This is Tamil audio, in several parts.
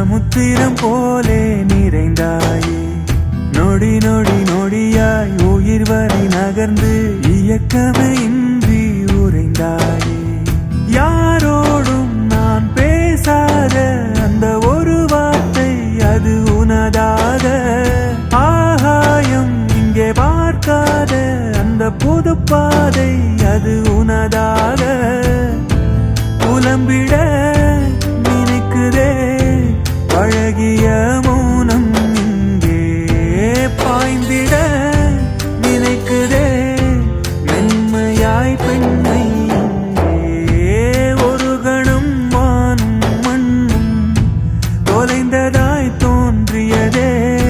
சமுத்திரம் போலே நிறைந்தாயே நொடி நொடி நொடியாய் உயிர் வரை நகர்ந்து இயக்கமே இன்றி உறைந்தாயே யாரோடும் நான் பேசாத அந்த ஒரு வார்த்தை அது உனதாக ஆகாயம் இங்கே பார்க்காத அந்த புது பாதை அது உனதாக புலம்பிட நினைக்குதே பழகிய மௌனம் இங்கே பாய்ந்திட நினைக்குதே மென்மையாய் பெண்மை இங்கே ஒரு கணம் வானும் மண்ணும் தொலைந்ததாய் தோன்றியதே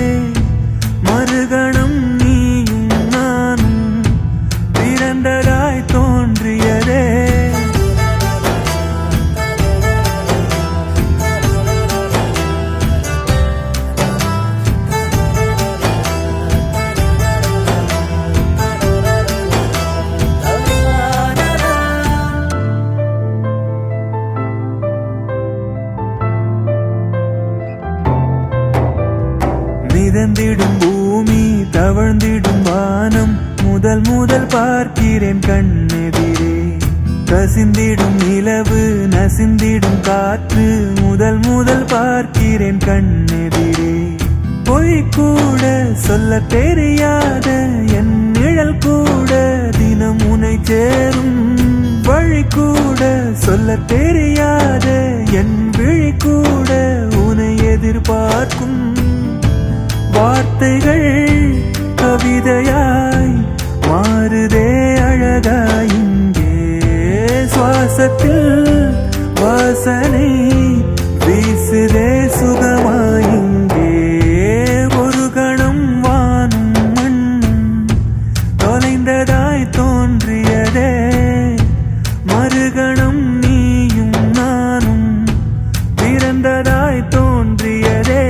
மறுகணம் நீயும் நானும் பிறந்ததாய் தோன்றியதே மிதந்திடும் பூமி தவழ்ந்திடும் வானம் முதல் முதல் பார்க்கிறேன் கண்ணெதிரே கசிந்திடும் நிலவு நசிந்திடும் காற்று முதல் முதல் பார்க்கிறேன் கண்ணெதிரே பொய் கூட சொல்ல தெரியாத என் நிழல் கூட தினம் உனை சேரும் வழி கூட சொல்ல தெரியாத என் விழி கூட உனை எதிர்பார்க்கும் வார்த்தைகள் கவிதையாய் மாறுதே அழகாய் இங்கே சுவாசத்தில் வாசனை வீசுதே சுகமாய் இங்கே ஒரு கணம் வானும் மண்ணும் தொலைந்ததாய் தோன்றியதே மறுகணம் நீயும் நானும் பிறந்ததாய் தோன்றியதே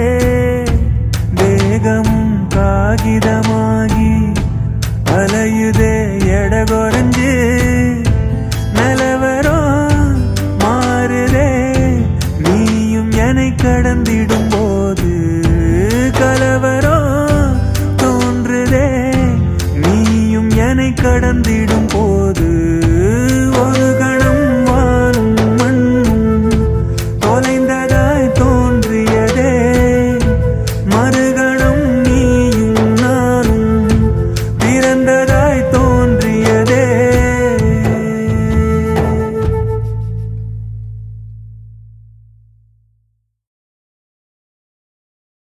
தேகமும் காகிதமாகி அலையுதே எட குறைஞ்சு நிலவரம் மாறுதே நீயும் என்னை கடந்திடும்